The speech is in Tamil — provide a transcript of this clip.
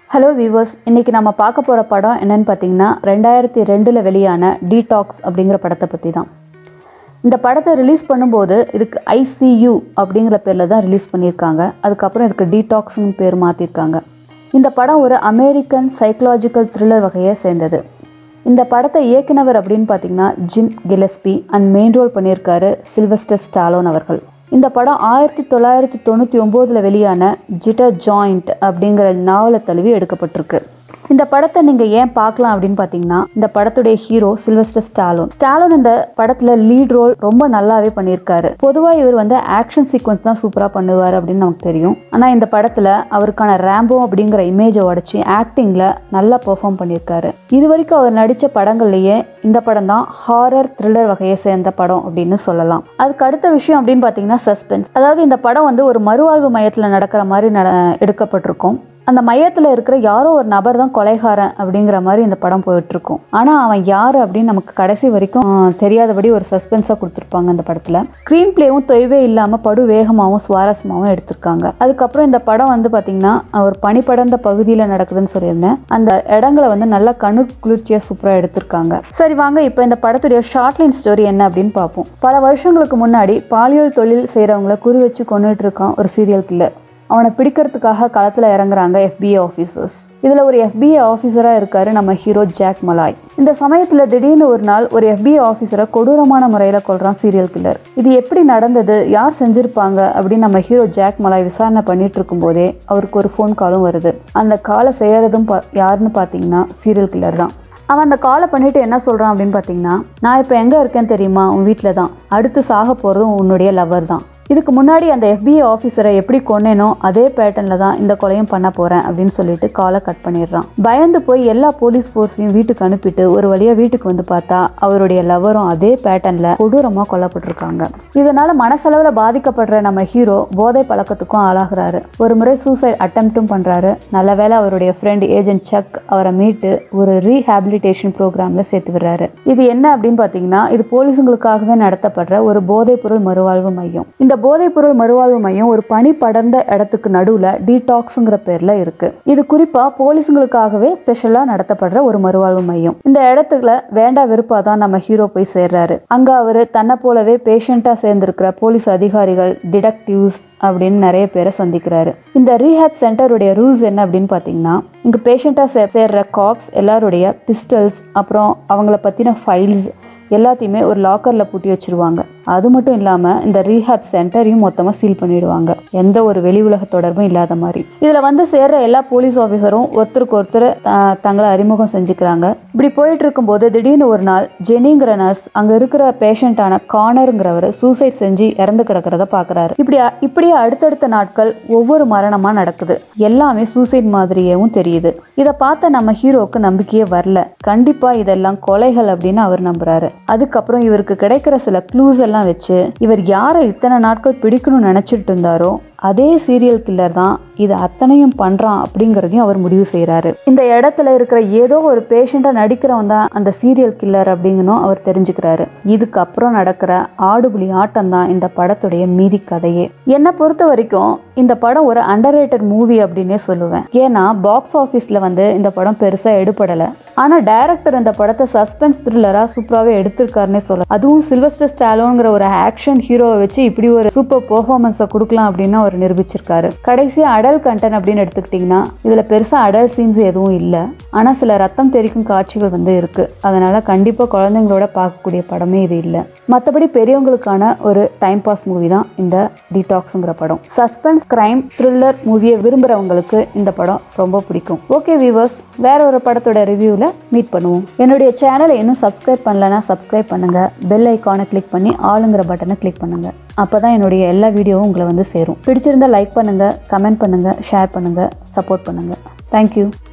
ஹலோ வியூவர்ஸ் இன்னைக்கு நம்ம பார்க்க போகிற படம் என்னன்னு பார்த்தீங்கன்னா ரெண்டாயிரத்தி ரெண்டில் வெளியான டீடாக்ஸ் அப்படிங்கிற படத்தை பற்றி தான் இந்த படத்தை ரிலீஸ் பண்ணும்போது இதுக்கு ஐசியூ அப்படிங்கிற பேரில் தான் ரிலீஸ் பண்ணியிருக்காங்க அதுக்கப்புறம் இதுக்கு டீடாக்ஸ்னு பேர் மாற்றிருக்காங்க இந்த படம் ஒரு அமெரிக்கன் சைக்கலாஜிக்கல் த்ரில்லர் வகையை சேர்ந்தது இந்த படத்தை இயக்குனவர் அப்படின்னு பார்த்தீங்கன்னா Jim Gillespie and main role பண்ணியிருக்காரு சில்வஸ்டர் ஸ்டாலோன் அவர்கள் இந்த படம் ஆயிரத்தி தொள்ளாயிரத்தி தொண்ணூற்றி ஒம்போதில் வெளியான ஜிட்டர் ஜாயிண்ட் அப்படிங்கிற நாவலை தழுவி எடுக்கப்பட்டிருக்கு இந்த படத்தை நீங்கள் ஏன் பார்க்கலாம் அப்படின்னு பார்த்தீங்கன்னா இந்த படத்துடைய ஹீரோ சில்வஸ்டர் ஸ்டாலோன் ஸ்டாலோன் இந்த படத்தில் லீட் ரோல் ரொம்ப நல்லாவே பண்ணியிருக்காரு பொதுவாக இவர் வந்து ஆக்ஷன் சீக்வன்ஸ் தான் சூப்பராக பண்ணுவார் அப்படின்னு நமக்கு தெரியும் ஆனால் இந்த படத்தில் அவருக்கான ரேம்போ அப்படிங்கிற இமேஜை உடச்சி ஆக்டிங்கில் நல்லா பெர்ஃபார்ம் பண்ணியிருக்காரு இது வரைக்கும் அவர் நடித்த படங்கள்லேயே இந்த படம் தான் ஹாரர் த்ரில்லர் வகையை சேர்ந்த படம் அப்படின்னு சொல்லலாம் அதுக்கு அடுத்த விஷயம் அப்படின்னு பார்த்தீங்கன்னா சஸ்பென்ஸ் அதாவது இந்த படம் வந்து ஒரு மறுவாழ்வு மையத்தில் நடக்கிற மாதிரி நட எடுக்கப்பட்டிருக்கும் அந்த மையத்தில் இருக்கிற யாரோ ஒரு நபர் தான் கொலைகாரன் அப்படிங்கிற மாதிரி இந்த படம் போயிட்டுருக்கும் ஆனால் அவன் யார் அப்படின்னு நமக்கு கடைசி வரைக்கும் ஆஹ், தெரியாதபடி ஒரு சஸ்பென்ஸாக கொடுத்துருப்பாங்க அந்த படத்தில் ஸ்க்ரீன் பிளேவும் தொய்வே இல்லாமல் படு வேகமாகவும் சுவாரஸ்யமாகவும் எடுத்திருக்காங்க அதுக்கப்புறம் இந்த படம் வந்து பார்த்திங்கன்னா ஒரு பனிப்படர்ந்த பகுதியில் நடக்குதுன்னு சொல்லியிருந்தேன் அந்த இடங்களை வந்து நல்லா கண்ணு குளிர்ச்சியாக சூப்பராக எடுத்திருக்காங்க சரி வாங்க இப்போ இந்த படத்துடைய ஷார்ட்லைன் ஸ்டோரி என்ன அப்படின்னு பார்ப்போம் பல வருஷங்களுக்கு முன்னாடி பாலியல் தொழில் செய்கிறவங்கள குறி வச்சு கொண்டுட்டு இருக்கான் ஒரு சீரியல் கில்லர் அவனை பிடிக்கிறதுக்காக களத்தில் இறங்குறாங்க FBI ஆஃபீஸர்ஸ் இதில் ஒரு FBI ஆஃபீஸராக இருக்காரு நம்ம ஹீரோ ஜாக் மலாய் இந்த சமயத்தில் திடீர்னு ஒரு நாள் ஒரு FBI ஆஃபீஸரை கொடூரமான முறையில் கொள்றான் சீரியல் கில்லர் இது எப்படி நடந்தது யார் செஞ்சுருப்பாங்க அப்படின்னு நம்ம ஹீரோ ஜாக் மலாய் விசாரணை பண்ணிட்டு இருக்கும்போதே அவருக்கு ஒரு ஃபோன் காலும் வருது அந்த காலை செய்யறதும் பா யாருன்னு பார்த்தீங்கன்னா சீரியல் கில்லர் தான் அவன் அந்த காலை பண்ணிட்டு என்ன சொல்கிறான் அப்படின்னு பார்த்தீங்கன்னா நான் இப்போ எங்கே இருக்கேன்னு தெரியுமா உன் வீட்டில் தான் அடுத்து சாக போகிறதும் உன்னுடைய லவர் தான் இதுக்கு முன்னாடி அந்த FBI ஆஃபீஸரை எப்படி கொன்னேனோ அதே பேட்டர்னில் தான் இந்த கொலையும் பண்ண போகிறேன் அப்படின்னு சொல்லிட்டு காலை கட் பண்ணிடுறான் பயந்து போய் எல்லா போலீஸ் ஃபோர்ஸையும் வீட்டுக்கு அனுப்பிட்டு ஒரு வழியாக வீட்டுக்கு வந்து பார்த்தா அவருடைய லவரும் அதே பேட்டர்னில் கொடூரமாக கொல்லப்பட்டிருக்காங்க இதனால மனசளவில் பாதிக்கப்படுற நம்ம ஹீரோ போதை பழக்கத்துக்கும் ஆளாகிறாரு ஒரு முறை சூசைட் அட்டம்ப்டும் பண்ணுறாரு நல்ல வேளை அவருடைய ஃப்ரெண்ட் ஏஜென்ட் சக் அவரை மீட்டு ஒரு ரீஹாபிலிட்டேஷன் ப்ரோக்ராமில் சேர்த்து விடுறாரு இது என்ன அப்படின்னு பார்த்தீங்கன்னா இது போலீஸுங்களுக்காகவே நடத்தப்படுற ஒரு போதைப்பொருள் மறுவாழ்வு மையம் இந்த போதைப்பொருள் மறுவாழ்வு மையம் ஒரு பனி படர்ந்த இடத்துக்கு நடுவில் டீடாக்ஸுங்கிற பேரில் இருக்கு இது குறிப்பாக போலீஸுங்களுக்காகவே ஸ்பெஷலாக நடத்தப்படுற ஒரு மறுவாழ்வு மையம் இந்த இடத்துல வேண்டா வெறுப்பாக தான் நம்ம ஹீரோ போய் சேர்றாரு அங்கே அவர் தன்னை போலவே பேஷண்ட்டாக சேர்ந்திருக்கிற போலீஸ் அதிகாரிகள் டிடெக்டிவ்ஸ் அப்படின்னு நிறைய பேரை சந்திக்கிறாரு இந்த ரீஹேப் சென்டருடைய ரூல்ஸ் என்ன அப்படின்னு பார்த்தீங்கன்னா இங்கே பேஷண்ட்டாக சே சேர்ற காப்ஸ் எல்லாருடைய பிஸ்டல்ஸ் அப்புறம் அவங்கள பற்றின ஃபைல்ஸ் எல்லாத்தையுமே ஒரு லாக்கரில் பூட்டி வச்சிருவாங்க அது மட்டும் இல்லாமல் இந்த ரீஹேப் சென்டரையும் மொத்தமாக சீல் பண்ணிடுவாங்க எந்த ஒரு வெளி உலக தொடர்பும் இல்லாத மாதிரி இதில் வந்து சேர்ற எல்லா போலீஸ் ஆஃபீஸரும் ஒருத்தருக்கு ஒருத்தர் த- தங்களை அறிமுகம் செஞ்சுக்கிறாங்க இப்படி போயிட்டு இருக்கும்போது திடீர்னு ஒரு நாள் ஜெனிங்கிற நர்ஸ் அங்கே இருக்கிற பேஷண்ட்டான கார்னருங்கிறவர் சூசைட் செஞ்சு இறந்து கிடக்கிறத பார்க்குறாரு இப்படி இப்படியே அடுத்தடுத்த நாட்கள் ஒவ்வொரு மரணமாக நடக்குது எல்லாமே சூசைட் மாதிரியேவும் தெரியுது இதை பார்த்த நம்ம ஹீரோவுக்கு நம்பிக்கையே வரல கண்டிப்பாக இதெல்லாம் கொலைகள் அப்படின்னு அவர் நம்புறாரு அதுக்கப்புறம் இவருக்கு கிடைக்கிற சில க்ளூஸ் எல்லாம் வச்சு இவர் யாரை இத்தனை நாட்கள் பிடிக்கணும்னு நினச்சிட்டு இருந்தாரோ அதே சீரியல் கில்லர் தான் இது அத்தனையும் பண்ணுறான் அப்படிங்கிறதையும் அவர் முடிவு செய்கிறாரு இந்த இடத்துல இருக்கிற ஏதோ ஒரு பேஷண்ட்டாக நடிக்கிறவன் தான் அந்த சீரியல் கில்லர் அப்படிங்கணும் அவர் தெரிஞ்சுக்கிறாரு இதுக்கப்புறம் நடக்கிற ஆடுபுலி ஆட்டம் தான் இந்த படத்துடைய மீதி கதையே என்னை பொறுத்த வரைக்கும் இந்த படம் ஒரு அண்டர் மூவி அப்படின்னே சொல்லுவேன் ஏன்னா பாக்ஸ் ஆஃபீஸில் வந்து இந்த படம் பெருசாக எடுபடலை ஆனால் டைரக்டர் இந்த படத்தை சஸ்பென்ஸ் த்ரில்லராக சூப்பராகவே எடுத்திருக்காருன்னே சொல்லலாம் அதுவும் சில்வஸ்டர் ஸ்டாலோங்கிற ஒரு ஆக்ஷன் ஹீரோவை வச்சு இப்படி ஒரு சூப்பர் பெர்ஃபார்மன்ஸை கொடுக்கலாம் அப்படின்னு அவர் நிரூபிச்சிருக்காரு கடைசியாக அடல் கண்டென்ட் அப்படின்னு எடுத்துக்கிட்டிங்கன்னா இதில் பெருசாக அடல் சீன்ஸ் எதுவும் இல்லை ஆனால் சில ரத்தம் தெரிக்கும் காட்சிகள் வந்து இருக்குது அதனால் கண்டிப்பாக குழந்தைங்களோட பார்க்கக்கூடிய படமே இது இல்லை மற்றபடி பெரியவங்களுக்கான ஒரு டைம் பாஸ் மூவி தான் இந்த டீடாக்ஸுங்கிற படம் சஸ்பென்ஸ் கிரைம் த்ரில்லர் மூவியை விரும்புகிறவங்களுக்கு இந்த படம் ரொம்ப பிடிக்கும் ஓகே வியூவர்ஸ் வேற ஒரு படத்தோட ரிவ்யூவில் மீட் பண்ணுவோம் என்னுடைய சேனலை இன்னும் சப்ஸ்கிரைப் பண்ணலன்னா சப்ஸ்கிரைப் பண்ணுங்க பெல் ஐக்கானை கிளிக் பண்ணி ஆளுங்கிற பட்டனை கிளிக் பண்ணுங்க அப்பதான் என்னுடைய எல்லா வீடியோவும் உங்களை வந்து சேரும் பிடிச்சிருந்தா லைக் பண்ணுங்க கமெண்ட் பண்ணுங்க ஷேர் பண்ணுங்க சப்போர்ட் பண்ணுங்க தேங்க்யூ